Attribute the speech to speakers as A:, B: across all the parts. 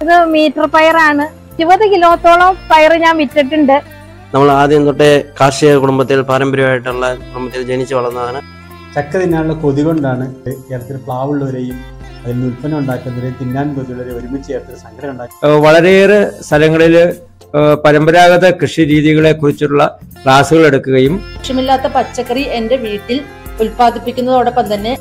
A: ഇത് മീറ്റർ പയറാണ് ഇരുപത് കിലോത്തോളം പയർ ഞാൻ വിറ്റിട്ടുണ്ട്
B: നമ്മൾ ആദ്യം തൊട്ടേ കാർഷിക കുടുംബത്തിൽ പാരമ്പര്യമായിട്ടുള്ള കുടുംബത്തിൽ ജനിച്ചു വളർന്നതാണ്
C: ചക്ക തിന്നാനുള്ള കൊതി കൊണ്ടാണ് കേരളത്തിൽ പ്ലാവുള്ളവരെയും അതിൽ നിന്ന് ഉൽപ്പന്നം ഉണ്ടാക്കുന്നവരെയും തിന്നാൻ കൊതിയുള്ളവരെയും ഒരുമിച്ച് ചേർത്ത് സംഘടന ഉണ്ടാക്കി
D: ഏഹ് വളരെയേറെ സ്ഥലങ്ങളിൽ പരമ്പരാഗത കൃഷി രീതികളെ കുറിച്ചുള്ള ക്ലാസ്സുകൾ എടുക്കുകയും
E: വിഷമില്ലാത്ത പച്ചക്കറി എന്റെ വീട്ടിൽ ഉൽപ്പാദിപ്പിക്കുന്നതോടൊപ്പം തന്നെ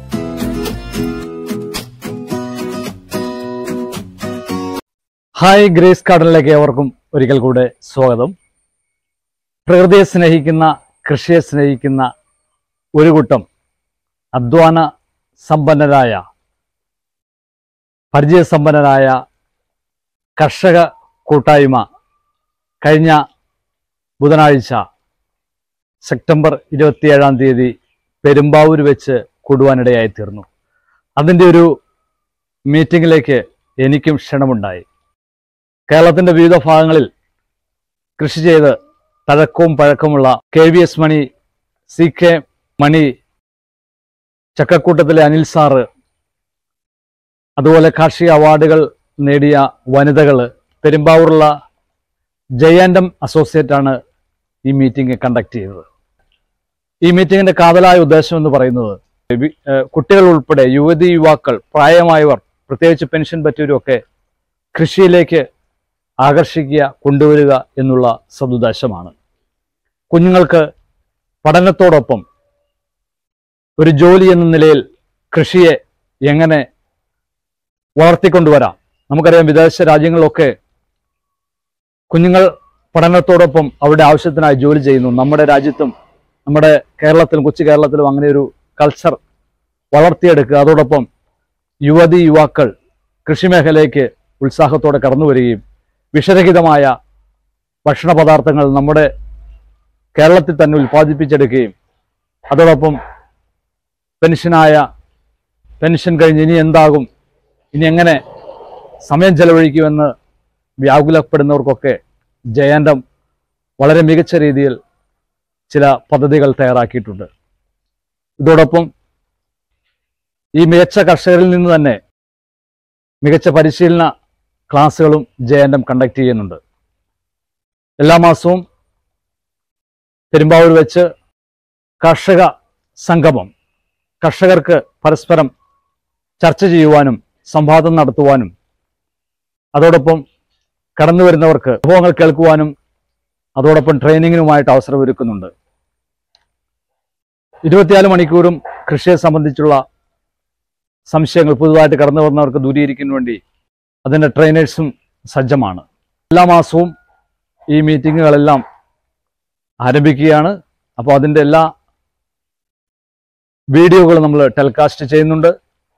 F: ഹായ് ഗ്രേസ് ഗാർഡനിലേക്ക് ഏവർക്കും ഒരിക്കൽ കൂടെ സ്വാഗതം പ്രകൃതിയെ സ്നേഹിക്കുന്ന കൃഷിയെ സ്നേഹിക്കുന്ന ഒരു കൂട്ടം അധ്വാന സമ്പന്നരായ പരിചയസമ്പന്നരായ കർഷക കൂട്ടായ്മ കഴിഞ്ഞ ബുധനാഴ്ച സെപ്റ്റംബർ ഇരുപത്തിയേഴാം തീയതി പെരുമ്പാവൂർ വെച്ച് കൂടുവാനിടയായി തീർന്നു അതിൻ്റെ ഒരു മീറ്റിങ്ങിലേക്ക് എനിക്കും ക്ഷണമുണ്ടായി കേരളത്തിന്റെ വിവിധ ഭാഗങ്ങളിൽ കൃഷി ചെയ്ത് തഴക്കവും പഴക്കമുള്ള K V S Mani C K Mani ചക്കക്കൂട്ടത്തിലെ അനിൽ സാറ് അതുപോലെ കാർഷിക അവാർഡുകൾ നേടിയ വനിതകൾ പെരുമ്പാവൂറുള്ള ജയാൻഡം അസോസിയേറ്റ് ആണ് ഈ മീറ്റിംഗ് കണ്ടക്ട് ചെയ്തത് ഈ മീറ്റിംഗിന്റെ കാതലായ ഉദ്ദേശം എന്ന് പറയുന്നത് വി- ഏഹ് കുട്ടികൾ ഉൾപ്പെടെ യുവതി യുവാക്കൾ പ്രായമായവർ പ്രത്യേകിച്ച് പെൻഷൻ പറ്റിയവരൊക്കെ കൃഷിയിലേക്ക് ആകർഷിക്കുക കൊണ്ടുവരിക എന്നുള്ള സതുദ്ദേശമാണ് കുഞ്ഞുങ്ങൾക്ക് പഠനത്തോടൊപ്പം ഒരു ജോലി എന്ന നിലയിൽ കൃഷിയെ എങ്ങനെ വളർത്തിക്കൊണ്ടുവരാം നമുക്കറിയാം വിദേശ രാജ്യങ്ങളിലൊക്കെ കുഞ്ഞുങ്ങൾ പഠനത്തോടൊപ്പം അവരുടെ ആവശ്യത്തിനായി ജോലി ചെയ്യുന്നു നമ്മുടെ രാജ്യത്തും നമ്മുടെ കേരളത്തിലും കൊച്ചു കേരളത്തിലും അങ്ങനെ ഒരു കൾച്ചർ വളർത്തിയെടുക്കുക അതോടൊപ്പം യുവതി യുവാക്കൾ കൃഷിമേഖലയ്ക്ക് ഉത്സാഹത്തോടെ കടന്നു വരികയും വിഷരഹിതമായ ഭക്ഷണ പദാർത്ഥങ്ങൾ നമ്മുടെ കേരളത്തിൽ തന്നെ ഉൽപ്പാദിപ്പിച്ചെടുക്കുകയും അതോടൊപ്പം പെൻഷനായ പെൻഷൻ കഴിഞ്ഞ് ഇനി എന്താകും ഇനി എങ്ങനെ സമയം ചെലവഴിക്കുമെന്ന് വ്യാകുലപ്പെടുന്നവർക്കൊക്കെ ജയന്തം വളരെ മികച്ച രീതിയിൽ ചില പദ്ധതികൾ തയ്യാറാക്കിയിട്ടുണ്ട് ഇതോടൊപ്പം ഈ മികച്ച കർഷകരിൽ നിന്ന് തന്നെ മികച്ച പരിശീലന ക്ലാസ്സുകളും ജയന്തം കണ്ടക്ട് ചെയ്യുന്നുണ്ട് എല്ലാ മാസവും പെരുമ്പാവൂർ വെച്ച് കർഷക സംഗമം കർഷകർക്ക് പരസ്പരം ചർച്ച ചെയ്യുവാനും സംവാദം നടത്തുവാനും അതോടൊപ്പം കടന്നു വരുന്നവർക്ക് അനുഭവങ്ങൾ കേൾക്കുവാനും അതോടൊപ്പം ട്രെയിനിങ്ങിനുമായിട്ട് അവസരമൊരുക്കുന്നുണ്ട് ഇരുപത്തിനാല് മണിക്കൂറും കൃഷിയെ സംബന്ധിച്ചുള്ള സംശയങ്ങൾ പുതുതായിട്ട് കടന്നു വന്നവർക്ക് ദൂരീകരിക്കുന്നതിന് വേണ്ടി അതിൻ്റെ ട്രെയിനേഴ്സും സജ്ജമാണ് എല്ലാ മാസവും ഈ മീറ്റിങ്ങുകളെല്ലാം ആരംഭിക്കുകയാണ് അപ്പോൾ അതിൻ്റെ എല്ലാ വീഡിയോകളും നമ്മൾ ടെലികാസ്റ്റ് ചെയ്യുന്നുണ്ട്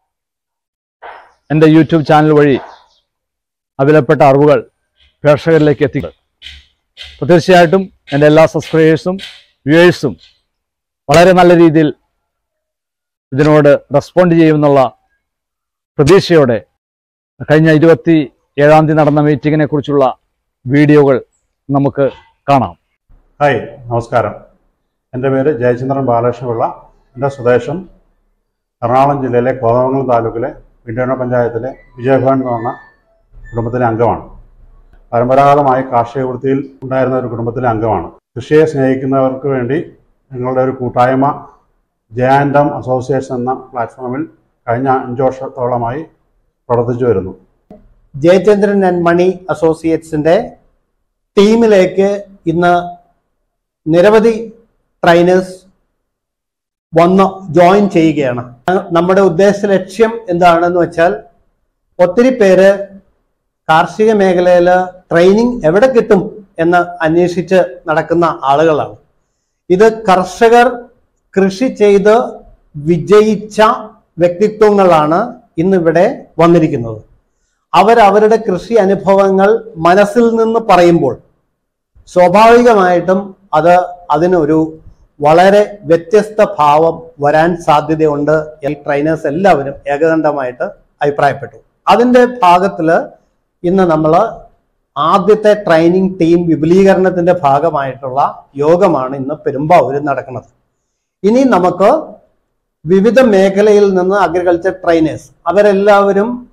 F: എൻ്റെ യൂട്യൂബ് ചാനൽ വഴി ആ വിലപ്പെട്ട അറിവുകൾ പ്രേക്ഷകരിലേക്ക് എത്തിക്കുക അപ്പോൾ തീർച്ചയായിട്ടും എൻ്റെ എല്ലാ സബ്സ്ക്രൈബേഴ്സും വ്യൂവേഴ്സും വളരെ നല്ല രീതിയിൽ ഇതിനോട് റെസ്പോണ്ട് ചെയ്യുമെന്നുള്ള പ്രതീക്ഷയോടെ കഴിഞ്ഞ ഇരുപത്തി ഏഴാം തീയതി നടന്ന മീറ്റിങ്ങിനെ കുറിച്ചുള്ള വീഡിയോകൾ നമുക്ക് കാണാം
G: ഹായ് നമസ്കാരം എൻ്റെ പേര് ജയചന്ദ്രൻ ബാലകൃഷ്ണപിള്ള എൻ്റെ സ്വദേശം എറണാകുളം ജില്ലയിലെ കോതമംഗലം താലൂക്കിലെ വിണ്ടോണ പഞ്ചായത്തിലെ വിജയഭവൻ എന്ന് പറഞ്ഞ കുടുംബത്തിലെ അംഗമാണ് പരമ്പരാഗതമായി കാർഷിക വൃത്തിയിൽ ഉണ്ടായിരുന്ന ഒരു കുടുംബത്തിലെ അംഗമാണ് കൃഷിയെ സ്നേഹിക്കുന്നവർക്ക് വേണ്ടി ഞങ്ങളുടെ ഒരു കൂട്ടായ്മ ജയാൻഡം അസോസിയേഷൻ എന്ന പ്ലാറ്റ്ഫോമിൽ കഴിഞ്ഞ അഞ്ച് വർഷത്തോളമായി പ്രവർത്തിച്ചു വരുന്നു
H: ജയചന്ദ്രൻ ആൻഡ് മണി അസോസിയേറ്റ്സിന്റെ ടീമിലേക്ക് ഇന്ന് നിരവധി ട്രെയിനേഴ്സ് വന്ന് ജോയിൻ ചെയ്യുകയാണ് നമ്മുടെ ഉദ്ദേശ ലക്ഷ്യം എന്താണെന്ന് വെച്ചാൽ ഒത്തിരി പേര് കാർഷിക മേഖലയിൽ ട്രെയിനിങ് എവിടെ കിട്ടും എന്ന് അന്വേഷിച്ച് നടക്കുന്ന ആളുകളാണ് ഇത് കർഷകർ കൃഷി ചെയ്ത് വിജയിച്ച വ്യക്തിത്വങ്ങളാണ് ഇന്നിവിടെ വന്നിരിക്കുന്നത് അവർ അവരുടെ കൃഷി അനുഭവങ്ങൾ മനസ്സിൽ നിന്ന് പറയുമ്പോൾ സ്വാഭാവികമായിട്ടും അത് അതിനൊരു വളരെ വ്യത്യസ്ത ഭാവം വരാൻ സാധ്യതയുണ്ട് ഈ ട്രെയിനേഴ്സ് എല്ലാവരും ഏകകണ്ഠമായിട്ട് അഭിപ്രായപ്പെട്ടു അതിന്റെ ഭാഗത്തില് ഇന്ന് നമ്മൾ ആദ്യത്തെ ട്രെയിനിങ് ടീം വിപുലീകരണത്തിന്റെ ഭാഗമായിട്ടുള്ള യോഗമാണ് ഇന്ന് പെരുമ്പാവൂരിൽ നടക്കുന്നത് ഇനി നമുക്ക് വിവിധ മേഖലയിൽ നിന്ന് അഗ്രികൾച്ചർ ട്രെയിനേഴ്സ് അവരെല്ലാവരും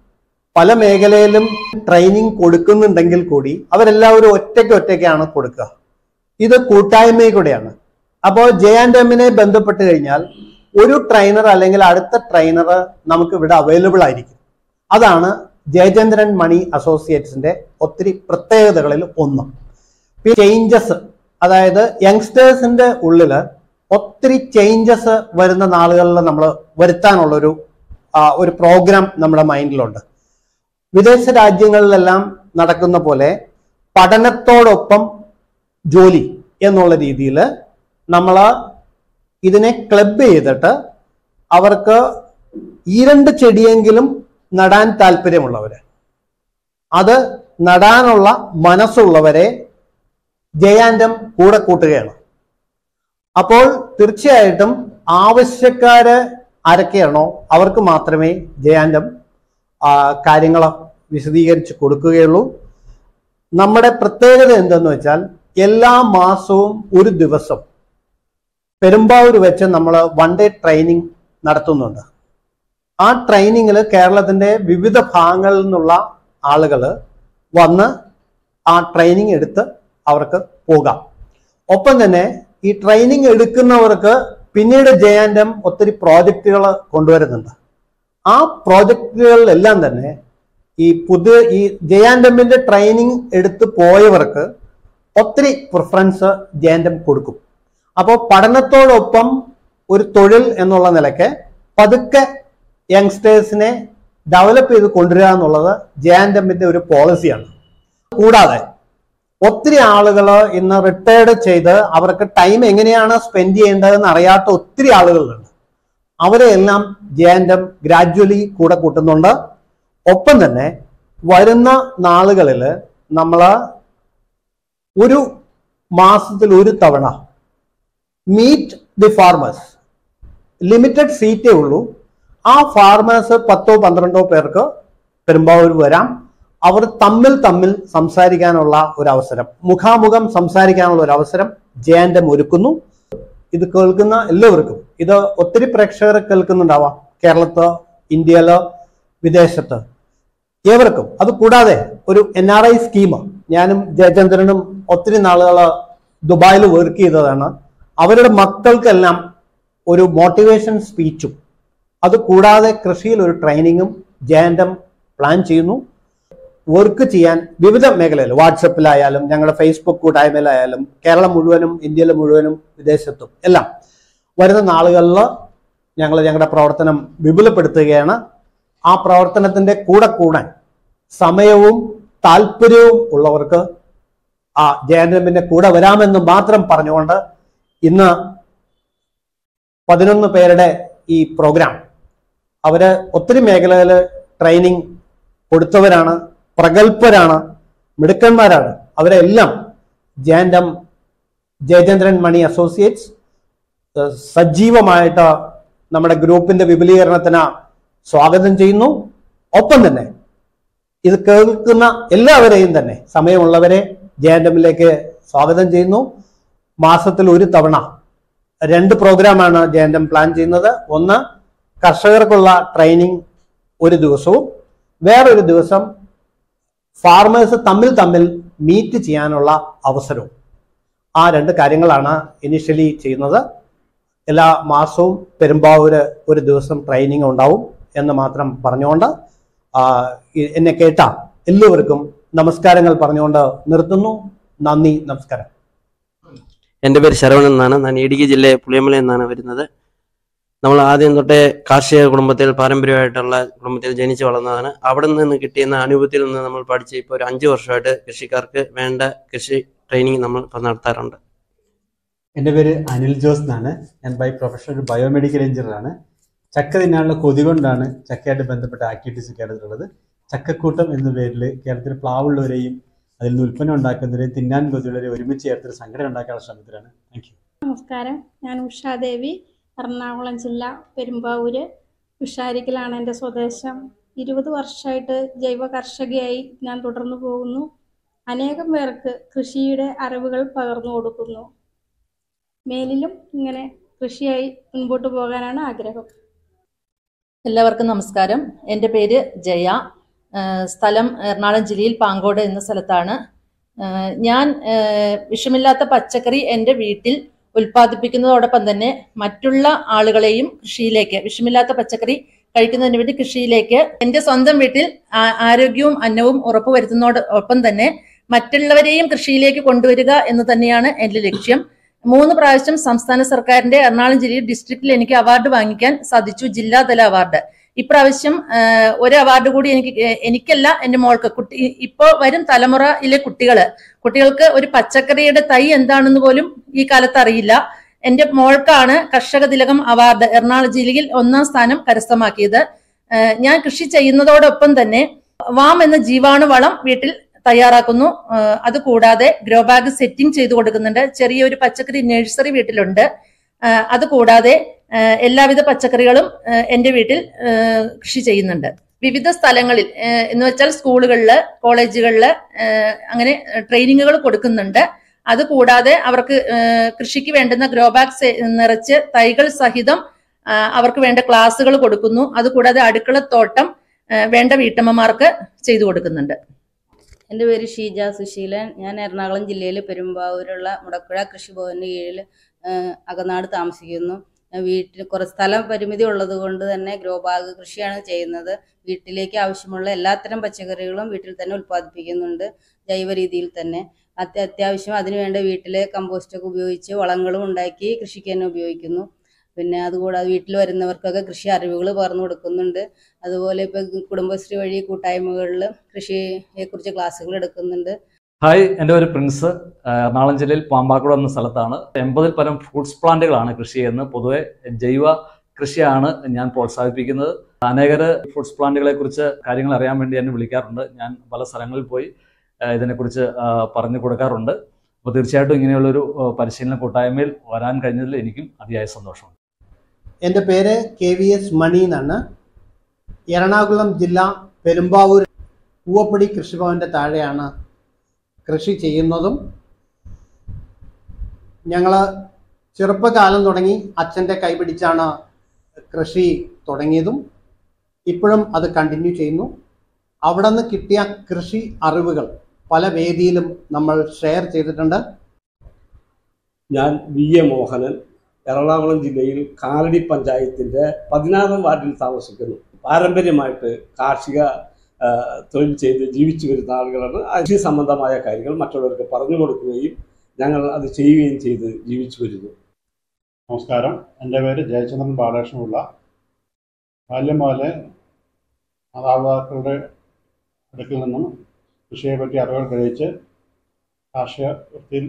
H: പല മേഖലയിലും ട്രെയിനിങ് കൊടുക്കുന്നുണ്ടെങ്കിൽ കൂടി അവരെല്ലാവരും ഒറ്റയ്ക്ക് ഒറ്റയ്ക്കാണ് കൊടുക്കുക ഇത് കൂട്ടായ്മയിൽ കൂടെയാണ് അപ്പോൾ ജെ ആൻഡ് എമ്മിനെ ബന്ധപ്പെട്ട് കഴിഞ്ഞാൽ ഒരു ട്രെയിനർ അല്ലെങ്കിൽ അടുത്ത ട്രെയിനർ നമുക്ക് ഇവിടെ അവൈലബിൾ ആയിരിക്കും അതാണ് ജയചന്ദ്രൻ മണി അസോസിയേറ്റ്സിന്റെ ഒത്തിരി പ്രത്യേകതകളിൽ ഒന്ന് ചേഞ്ചസ് അതായത് യങ്സ്റ്റേഴ്സിന്റെ ഉള്ളില് ഒത്തിരി ചേഞ്ചസ് വരുന്ന നാളുകളിൽ നമ്മൾ വരുത്താനുള്ളൊരു ആ, ഒരു പ്രോഗ്രാം നമ്മുടെ മൈൻഡിലുണ്ട് വിദേശ രാജ്യങ്ങളിലെല്ലാം നടക്കുന്ന പോലെ പഠനത്തോടൊപ്പം ജോലി എന്നുള്ള രീതിയിൽ നമ്മൾ ഇതിനെ ക്ലബ് ചെയ്തിട്ട് അവർക്ക് ഈ രണ്ട് ചെടിയെങ്കിലും നടാൻ താല്പര്യമുള്ളവര് അത് നടാനുള്ള മനസ്സുള്ളവരെ ജയാൻഡം കൂടെ കൂട്ടുകയാണ് അപ്പോൾ തീർച്ചയായിട്ടും ആവശ്യക്കാര് ആരൊക്കെയാണോ അവർക്ക് മാത്രമേ ജയാൻഡം കാര്യങ്ങൾ വിശദീകരിച്ച് കൊടുക്കുകയുള്ളൂ നമ്മുടെ പ്രത്യേകത എന്തെന്ന് വെച്ചാൽ എല്ലാ മാസവും ഒരു ദിവസം പെരുമ്പാവൂർ വെച്ച് നമ്മൾ വൺ ഡേ ട്രെയിനിങ് നടത്തുന്നുണ്ട് ആ ട്രെയിനിങ്ങിൽ കേരളത്തിന്റെ വിവിധ ഭാഗങ്ങളിൽ നിന്നുള്ള ആളുകൾ വന്ന് ആ ട്രെയിനിങ് എടുത്ത് അവർക്ക് പോകാം ഒപ്പം തന്നെ ഈ ട്രെയിനിങ് എടുക്കുന്നവർക്ക് പിന്നീട് ജയാൻഡം ഒത്തിരി പ്രോജക്റ്റുകൾ കൊണ്ടുവരുന്നുണ്ട് ആ പ്രോജക്റ്റുകളിലെല്ലാം തന്നെ ഈ പുതിയ ഈ ജയാൻഡമിന്റെ ട്രെയിനിങ് എടുത്ത് പോയവർക്ക് ഒത്തിരി പ്രിഫറൻസ് ജയാൻഡം കൊടുക്കും അപ്പോൾ പഠനത്തോടൊപ്പം ഒരു തൊഴിൽ എന്നുള്ള നിലയ്ക്ക് പതുക്കെ യങ്സ്റ്റേഴ്സിനെ ഡെവലപ്പ് ചെയ്ത് കൊണ്ടുവരിക എന്നുള്ളത് ജയാൻഡമിന്റെ ഒരു പോളിസിയാണ് കൂടാതെ ഒത്തിരി ആളുകൾ ഇന്ന് റിട്ടയർഡ് ചെയ്ത് അവർക്ക് ടൈം എങ്ങനെയാണ് സ്പെൻഡ് ചെയ്യേണ്ടതെന്ന് അറിയാത്ത ഒത്തിരി ആളുകളുണ്ട് അവരെ എല്ലാം ജയാൻഡം ഗ്രാജ്വലി കൂടെ കൂട്ടുന്നുണ്ട് ഒപ്പം തന്നെ വരുന്ന നാളുകളിൽ നമ്മൾ ഒരു മാസത്തിൽ ഒരു തവണ മീറ്റ് ദി ഫാർമേഴ്സ് ലിമിറ്റഡ് സീറ്റേ ഉള്ളൂ ആ ഫാർമേഴ്സ് പത്തോ പന്ത്രണ്ടോ പേർക്ക് പെരുമ്പാവൂർ വരാം അവർ തമ്മിൽ തമ്മിൽ സംസാരിക്കാനുള്ള ഒരു അവസരം മുഖാമുഖം സംസാരിക്കാനുള്ള ഒരു അവസരം ജയാൻഡം ഒരുക്കുന്നു ഇത് കേൾക്കുന്ന എല്ലാവർക്കും ഇത് ഒത്തിരി പ്രേക്ഷകർ കേൾക്കുന്നുണ്ടാവാം കേരളത്ത് ഇന്ത്യയില് വിദേശത്ത് ഏവർക്കും അത് കൂടാതെ ഒരു എൻ ആർ ഐ സ്കീം ഞാനും ജയചന്ദ്രനും ഒത്തിരി നാളുകൾ ദുബായിൽ വർക്ക് ചെയ്തതാണ് അവരുടെ മക്കൾക്കെല്ലാം ഒരു മോട്ടിവേഷൻ സ്പീച്ചും അത് കൂടാതെ കൃഷിയിൽ ഒരു ട്രെയിനിങ്ങും ജയന്റം പ്ലാൻ ചെയ്യുന്നു വർക്ക് ചെയ്യാൻ വിവിധ മേഖലയിൽ വാട്സപ്പിലായാലും ഞങ്ങളുടെ ഫേസ്ബുക്ക് കൂട്ടായ്മയിലായാലും കേരളം മുഴുവനും ഇന്ത്യയിൽ മുഴുവനും വിദേശത്തും എല്ലാം വരുന്ന നാളുകളിൽ ഞങ്ങൾ ഞങ്ങളുടെ പ്രവർത്തനം വിപുലപ്പെടുത്തുകയാണ് ആ പ്രവർത്തനത്തിന്റെ കൂടെ കൂടാൻ സമയവും താല്പര്യവും ഉള്ളവർക്ക് ആ ജയന്തരമ്പിന്റെ കൂടെ വരാമെന്ന് മാത്രം പറഞ്ഞുകൊണ്ട് ഇന്ന് പതിനൊന്ന് പേരുടെ ഈ പ്രോഗ്രാം അവര് ഒത്തിരി മേഖലയിൽ ട്രെയിനിങ് കൊടുത്തവരാണ് പ്രഗത്ഭരാണ് മിടുക്കന്മാരാണ് അവരെല്ലാം ജയന്തം ജയചന്ദ്രൻ മണി അസോസിയേറ്റ്സ് ഏഹ് സജീവമായിട്ട് നമ്മുടെ ഗ്രൂപ്പിന്റെ വിപുലീകരണത്തിന് സ്വാഗതം ചെയ്യുന്നു ഒപ്പം തന്നെ ഇത് കേൾക്കുന്ന എല്ലാവരെയും തന്നെ സമയമുള്ളവരെ ജയന്തമിലേക്ക് സ്വാഗതം ചെയ്യുന്നു മാസത്തിൽ ഒരു തവണ രണ്ട് പ്രോഗ്രാമാണ് ജയന്തം പ്ലാൻ ചെയ്യുന്നത് ഒന്ന് കർഷകർക്കുള്ള ട്രെയിനിങ് ഒരു ദിവസവും വേറൊരു ദിവസം ഫാർമേഴ്സ് തമ്മിൽ തമ്മിൽ മീറ്റ് ചെയ്യാനുള്ള അവസരവും ആ രണ്ട് കാര്യങ്ങളാണ് ഇനിഷ്യലി ചെയ്യുന്നത് എല്ലാ മാസവും പെരുമ്പാവൂര് ഒരു ദിവസം ട്രെയിനിങ് ഉണ്ടാവും എന്ന് മാത്രം പറഞ്ഞുകൊണ്ട് ആ, ഇ- എന്നെ കേട്ട എല്ലാവർക്കും നമസ്കാരങ്ങൾ പറഞ്ഞുകൊണ്ട് നിർത്തുന്നു നന്ദി നമസ്കാരം
B: എൻ്റെ പേര് ശരവണൻ എന്നാണ് ഞാൻ ഇടുക്കി ജില്ലയെ പുളിയമല എന്നാണ് വരുന്നത് നമ്മൾ ആദ്യം തൊട്ടേ കാർഷിക കുടുംബത്തിൽ പാരമ്പര്യമായിട്ടുള്ള കുടുംബത്തിൽ ജനിച്ചു വളർന്നതാണ് അവിടെ നിന്ന് കിട്ടിയുന്ന അനുഭവത്തിൽ നിന്ന് നമ്മൾ പഠിച്ച് ഇപ്പോൾ ഒരു അഞ്ച് വർഷമായിട്ട് കൃഷിക്കാർക്ക് വേണ്ട കൃഷി ട്രെയിനിങ് നമ്മൾ ഇപ്പോൾ നടത്താറുണ്ട്
C: എൻ്റെ പേര് അനിൽ ജോസ് എന്നാണ് ഞാൻ ബൈ പ്രൊഫഷൻ ഒരു ബയോമെഡിക്കൽ എഞ്ചിനീയറാണ് ചക്ക തിന്നാനുള്ള കൊതി കൊണ്ടാണ് ചക്കയായിട്ട് ബന്ധപ്പെട്ട ആക്ടിവിറ്റീസ് കേരളത്തിലുള്ളത് ചക്കക്കൂട്ടം എന്ന പേരിൽ കേരളത്തിൽ പ്ലാവുള്ളവരെയും അതിൽ നിന്ന് ഉൽപ്പന്നം ഉണ്ടാക്കുന്നവരെയും തിന്നാൻ കൊതിയുള്ളവരെയും ഒരുമിച്ച് ചേർത്തൊരു സംഘടന ഉണ്ടാക്കാനുള്ള ശ്രമത്തിലാണ് താങ്ക് യു
A: നമസ്കാരം ഞാൻ ഉഷാദേവി എറണാകുളം ജില്ല പെരുമ്പാവൂര് ഉഷാരിക്കലാണ് എൻ്റെ സ്വദേശം ഇരുപത് വർഷമായിട്ട് ജൈവ കർഷകയായി ഞാൻ തുടർന്നു പോകുന്നു അനേകം പേർക്ക് കൃഷിയുടെ അറിവുകൾ പകർന്നു കൊടുക്കുന്നു മേലിലും ഇങ്ങനെ കൃഷിയായി മുൻപോട്ട് പോകാനാണ് ആഗ്രഹം
E: എല്ലാവർക്കും നമസ്കാരം എൻ്റെ പേര് ജയ ആ, സ്ഥലം എറണാകുളം ജില്ലയിൽ പാങ്കോട് എന്ന സ്ഥലത്താണ് ആ, ഞാൻ ആ, വിഷമില്ലാത്ത പച്ചക്കറി എൻ്റെ വീട്ടിൽ ഉൽപ്പാദിപ്പിക്കുന്നതോടൊപ്പം തന്നെ മറ്റുള്ള ആളുകളെയും കൃഷിയിലേക്ക് വിഷമില്ലാത്ത പച്ചക്കറി കഴിക്കുന്നതിന് വേണ്ടി കൃഷിയിലേക്ക് എൻ്റെ സ്വന്തം വീട്ടിൽ ആ- ആരോഗ്യവും അന്നവും ഉറപ്പുവരുത്തുന്നതോടൊപ്പം തന്നെ മറ്റുള്ളവരെയും കൃഷിയിലേക്ക് കൊണ്ടുവരിക എന്ന് തന്നെയാണ് എൻ്റെ ലക്ഷ്യം മൂന്ന് പ്രാവശ്യം സംസ്ഥാന സർക്കാരിന്റെ എറണാകുളം ജില്ലയിൽ ഡിസ്ട്രിക്റ്റിൽ എനിക്ക് അവാർഡ് വാങ്ങിക്കാൻ സാധിച്ചു ജില്ലാതല അവാർഡ് ഇപ്രാവശ്യം ആ, ഒരു അവാർഡ് കൂടി എനിക്ക് ഏ, എനിക്കല്ല എൻ്റെ മോൾക്ക് കുട്ടി ഇപ്പോ വരും തലമുറയിലെ കുട്ടികള് കുട്ടികൾക്ക് ഒരു പച്ചക്കറിയുടെ തൈ എന്താണെന്ന് പോലും ഈ കാലത്ത് അറിയില്ല എന്റെ മോൾക്കാണ് കർഷക തിലകം അവാർഡ് എറണാകുളം ജില്ലയിൽ ഒന്നാം സ്ഥാനം കരസ്ഥമാക്കിയത് ആ, ഞാൻ കൃഷി ചെയ്യുന്നതോടൊപ്പം തന്നെ വാം എന്ന ജീവാണു വളം വീട്ടിൽ തയ്യാറാക്കുന്നു ആ, അത് കൂടാതെ ഗ്രോ ബാഗ് സെറ്റിംഗ് ചെയ്തു കൊടുക്കുന്നുണ്ട് ചെറിയൊരു പച്ചക്കറി നഴ്സറി വീട്ടിലുണ്ട് ആ, അത് കൂടാതെ ആ, എല്ലാവിധ പച്ചക്കറികളും ആ, എൻ്റെ വീട്ടിൽ ആ, കൃഷി ചെയ്യുന്നുണ്ട് വിവിധ സ്ഥലങ്ങളിൽ ആ, എന്ന് വെച്ചാൽ സ്കൂളുകളിൽ കോളേജുകളിൽ അങ്ങനെ ട്രെയിനിങ്ങുകൾ കൊടുക്കുന്നുണ്ട് അത് കൂടാതെ അവർക്ക് ആ, കൃഷിക്ക് വേണ്ടുന്ന ഗ്രോ ബാഗ് നിറച്ച് തൈകൾ സഹിതം ആ, അവർക്ക് വേണ്ട ക്ലാസ്സുകൾ കൊടുക്കുന്നു അതുകൂടാതെ അടുക്കളത്തോട്ടം ആ, വേണ്ട വീട്ടമ്മമാർക്ക് ചെയ്തു കൊടുക്കുന്നുണ്ട്
I: എൻ്റെ പേര് ഷീജ സുശീലൻ ഞാൻ എറണാകുളം ജില്ലയിൽ പെരുമ്പാവൂരുള്ള മുടക്കുഴ കൃഷിഭവന് കീഴിൽ അകനാട് താമസിക്കുന്നു ഞാൻ വീട്ടിൽ കുറച്ച് സ്ഥലം പരിമിതി ഉള്ളത് കൊണ്ട് തന്നെ ഗ്രോ ബാഗ് കൃഷിയാണ് ചെയ്യുന്നത് വീട്ടിലേക്ക് ആവശ്യമുള്ള എല്ലാത്തരം പച്ചക്കറികളും വീട്ടിൽ തന്നെ ഉൽപ്പാദിപ്പിക്കുന്നുണ്ട് ജൈവ രീതിയിൽ തന്നെ അത്യ അത്യാവശ്യം അതിനുവേണ്ട വീട്ടിലെ കമ്പോസ്റ്റൊക്കെ ഉപയോഗിച്ച് വളങ്ങളും ഉണ്ടാക്കി കൃഷിക്ക് തന്നെ ഉപയോഗിക്കുന്നു പിന്നെ അതുകൂടാതെ വീട്ടിൽ വരുന്നവർക്കൊക്കെ കൃഷി അറിവുകൾ പകർന്നു കൊടുക്കുന്നുണ്ട് അതുപോലെ ഇപ്പം കുടുംബശ്രീ വഴി കൂട്ടായ്മകളിൽ കൃഷിയെക്കുറിച്ച് ക്ലാസ്സുകൾ എടുക്കുന്നുണ്ട്
F: ഹായ് എൻ്റെ ഒരു പ്രിൻസ് ആ, എറണാകുളം ജില്ലയിൽ പാമ്പാക്കുളം എന്ന സ്ഥലത്താണ് എൺപതിൽ പരം ഫ്രൂട്ട്സ് പ്ലാന്റുകളാണ് കൃഷി ചെയ്യുന്നത് പൊതുവെ ജൈവ കൃഷിയാണ് ഞാൻ പ്രോത്സാഹിപ്പിക്കുന്നത് അനേകർ ഫ്രൂട്ട്സ് പ്ലാന്റുകളെ കുറിച്ച് കാര്യങ്ങൾ അറിയാൻ വേണ്ടി എന്നെ വിളിക്കാറുണ്ട് ഞാൻ പല സ്ഥലങ്ങളിൽ പോയി ആ, ഇതിനെക്കുറിച്ച് ആ, പറഞ്ഞു കൊടുക്കാറുണ്ട് അപ്പോൾ തീർച്ചയായിട്ടും ഇങ്ങനെയുള്ളൊരു ആ, പരിശീലന കൂട്ടായ്മയിൽ വരാൻ കഴിഞ്ഞതിൽ എനിക്കും അതിയായ സന്തോഷമുണ്ട്
H: എൻ്റെ പേര് കെ വി എസ് മണി എന്നാണ് എറണാകുളം ജില്ല പെരുമ്പാവൂർ പൂവപ്പടി കൃഷിഭവൻ്റെ താഴെയാണ് കൃഷി ചെയ്യുന്നതും ഞങ്ങൾ ചെറുപ്പകാലം തുടങ്ങി അച്ഛൻ്റെ കൈപിടിച്ചാണ് കൃഷി തുടങ്ങിയതും ഇപ്പോഴും അത് കണ്ടിന്യൂ ചെയ്യുന്നു അവിടെ നിന്ന് കിട്ടിയ കൃഷി അറിവുകൾ പല വേദിയിലും നമ്മൾ ഷെയർ ചെയ്തിട്ടുണ്ട്
J: ഞാൻ വി എ മോഹനൻ എറണാകുളം ജില്ലയിൽ കാലടി പഞ്ചായത്തിൻ്റെ പതിനാറാം വാർഡിൽ താമസിക്കുന്നു പാരമ്പര്യമായിട്ട് കാർഷിക ആ, തൊഴിൽ ചെയ്ത് ജീവിച്ചു വരുന്ന ആളുകളാണ് കൃഷി സംബന്ധമായ കാര്യങ്ങൾ മറ്റുള്ളവർക്ക് പറഞ്ഞു കൊടുക്കുകയും ഞങ്ങൾ അത് ചെയ്യുകയും ചെയ്ത് ജീവിച്ചു വരുന്നു
G: നമസ്കാരം എൻ്റെ പേര് ജയചന്ദ്രൻ ബാലകൃഷ്ണപിള്ള ബാല്യം മുതലേ മാതാപിതാക്കളുടെ അടുക്കിൽ നിന്നും കൃഷിയെ പറ്റി അറിവുകൾ ഗ്രഹിച്ച് കാർഷിക വൃത്തിയിൽ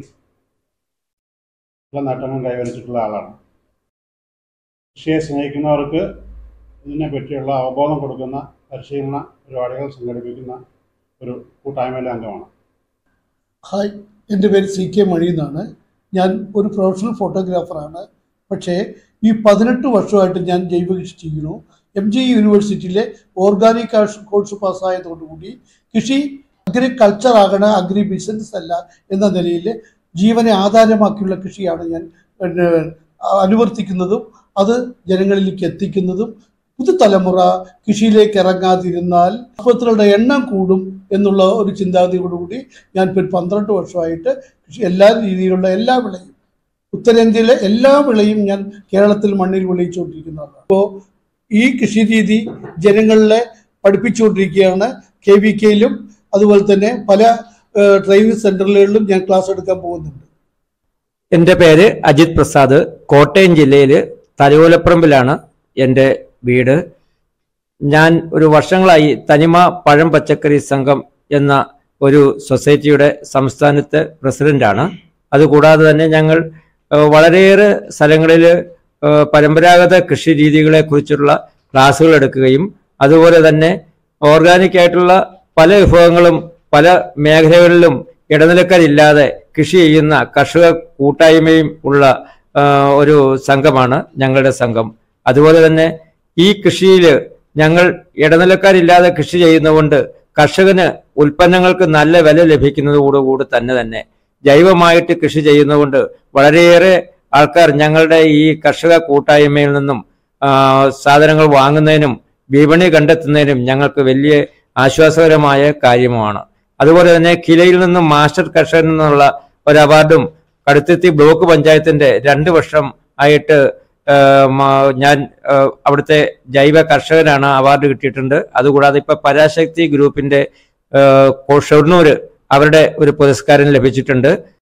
G: ഉള്ള നേട്ടങ്ങൾ കൈവരിച്ചിട്ടുള്ള ആളാണ് കൃഷിയെ സ്നേഹിക്കുന്നവർക്ക് ഇതിനെ പറ്റിയുള്ള അവബോധം കൊടുക്കുന്ന പരിശീലന പരിപാടികൾ സംഘടിപ്പിക്കുന്ന ഒരു കൂട്ടായ്മയിലെ അംഗമാണ്
K: ഹായ് എൻ്റെ പേര് സി കെ മണി എന്നാണ് ഞാൻ ഒരു പ്രൊഫഷണൽ ഫോട്ടോഗ്രാഫറാണ് പക്ഷേ ഈ പതിനെട്ട് വർഷമായിട്ട് ഞാൻ ജൈവ കൃഷി ചെയ്യുന്നു എം ജി യൂണിവേഴ്സിറ്റിയിലെ ഓർഗാനിക് കോഴ്സ് പാസ്സായതോടുകൂടി കൃഷി അഗ്രികൾച്ചർ ആകണ അഗ്രി ബിസിനസ് അല്ല എന്ന നിലയിൽ ജീവനെ ആധാരമാക്കിയുള്ള കൃഷിയാണ് ഞാൻ പിന്നെ, അനുവർത്തിക്കുന്നതും അത് ജനങ്ങളിലേക്ക് എത്തിക്കുന്നതും പുതുതലമുറ കൃഷിയിലേക്ക് ഇറങ്ങാതിരുന്നാൽ ആസ്പത്രികളുടെ എണ്ണം കൂടും എന്നുള്ള ഒരു ചിന്താഗതിയോടുകൂടി ഞാൻ ഇപ്പോൾ പന്ത്രണ്ട് വർഷമായിട്ട് കൃഷി എല്ലാ രീതിയിലുള്ള എല്ലാ വിളയും ഉത്തരേന്ത്യയിലെ എല്ലാ വിളയും ഞാൻ കേരളത്തിൽ മണ്ണിൽ വിളയിച്ചുകൊണ്ടിരിക്കുന്നതാണ് അപ്പോൾ ഈ കൃഷി രീതി ജനങ്ങളെ പഠിപ്പിച്ചുകൊണ്ടിരിക്കുകയാണ് കെ വി കെയിലും അതുപോലെ തന്നെ പല ട്രെയിനിങ് സെന്ററുകളിലും ഞാൻ ക്ലാസ് എടുക്കാൻ പോകുന്നുണ്ട്
D: എൻ്റെ പേര് അജിത് പ്രസാദ് കോട്ടയം ജില്ലയിൽ തലയോലപ്പറമ്പിലാണ് എൻ്റെ വീട് ഞാൻ ഒരു വർഷങ്ങളായി തനിമ പഴം പച്ചക്കറി സംഘം എന്ന ഒരു സൊസൈറ്റിയുടെ സംസ്ഥാനത്തെ പ്രസിഡന്റാണ് അതുകൂടാതെ തന്നെ ഞങ്ങൾ ഏഹ്, വളരെയേറെ സ്ഥലങ്ങളിൽ ഏഹ്, പരമ്പരാഗത കൃഷി രീതികളെ കുറിച്ചുള്ള ക്ലാസ്സുകൾ എടുക്കുകയും അതുപോലെ തന്നെ ഓർഗാനിക് ആയിട്ടുള്ള പല വിഭവങ്ങളും പല മേഖലകളിലും ഇടനിലക്കാരില്ലാതെ കൃഷി ചെയ്യുന്ന കർഷക കൂട്ടായ്മയും ഉള്ള ആ, ഒരു സംഘമാണ് ഞങ്ങളുടെ സംഘം അതുപോലെ തന്നെ ഈ കൃഷിയിൽ ഞങ്ങൾ ഇടനിലക്കാരില്ലാതെ കൃഷി ചെയ്യുന്നതുകൊണ്ട് കർഷകന് ഉൽപ്പന്നങ്ങൾക്ക് നല്ല വില ലഭിക്കുന്നതോടുകൂടി തന്നെ തന്നെ ജൈവമായിട്ട് കൃഷി ചെയ്യുന്നതുകൊണ്ട് വളരെയേറെ ആൾക്കാർ ഞങ്ങളുടെ ഈ കർഷക കൂട്ടായ്മയിൽ നിന്നും ആ, സാധനങ്ങൾ വാങ്ങുന്നതിനും വിപണി കണ്ടെത്തുന്നതിനും ഞങ്ങൾക്ക് വലിയ ആശ്വാസകരമായ കാര്യവുമാണ് അതുപോലെ തന്നെ കിലയിൽ നിന്നും മാസ്റ്റർ കർഷകൻ നിന്നുള്ള ഒരു അവാർഡും കടുത്തുരുത്തി ബ്ലോക്ക് പഞ്ചായത്തിന്റെ രണ്ട് വർഷം ആയിട്ട് ആ, മ- ഞാൻ ആ, അവിടുത്തെ ജൈവ കർഷകനാണ് അവാർഡ് കിട്ടിയിട്ടുണ്ട് അതുകൂടാതെ ഇപ്പൊ പരാശക്തി ഗ്രൂപ്പിന്റെ ആ, കോ- ഷൊർണൂര് അവരുടെ ഒരു പുരസ്കാരം ലഭിച്ചിട്ടുണ്ട്